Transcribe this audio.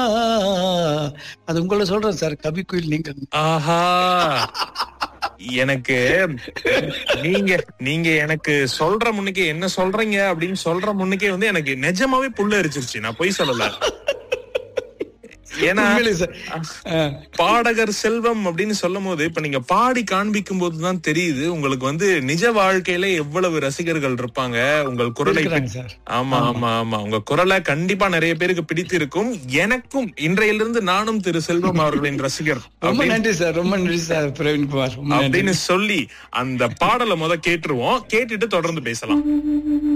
அது உங்களை சொல்றேன் சார் கவி குயில் நீங்கள் ஆஹா எனக்கு நீங்க நீங்க எனக்கு சொல்ற முன்னுக்கே என்ன சொல்றீங்க அப்படின்னு சொல்ற முன்னுக்கே வந்து எனக்கு நிஜமாவே புல்ல எரிச்சிருச்சு நான் பொய் சொல்லல ஏன்னா உண்மையிலே சார் ஆ. பாடகர் செல்வம் அப்படின்னு சொல்லும் போது இப்ப நீங்க பாடி காண்பிக்கும் போதுதான் தெரியுது உங்களுக்கு வந்து நிஜ வாழ்க்கையில எவ்வளவு ரசிகர்கள் இருப்பாங்க உங்கள் குரலை இருக்கிறாங்க சார் ஆமா ஆமா ஆமா உங்க குரலை கண்டிப்பா நிறைய பேருக்கு பிடித்திருக்கும் எனக்கும் இன்றையிலிருந்து நானும் திரு செல்வம் அவர்களின் ரசிகர் ரொம்ப அப்படின்னு- நன்றி சார் ரொம்ப நன்றி சார் பிரவீன்குமார் ரொம்ப நன்றி அப்படின்னு சொல்லி அந்த பாடலை முத கேட்டுருவோம் கேட்டுட்டு தொடர்ந்து பேசலாம்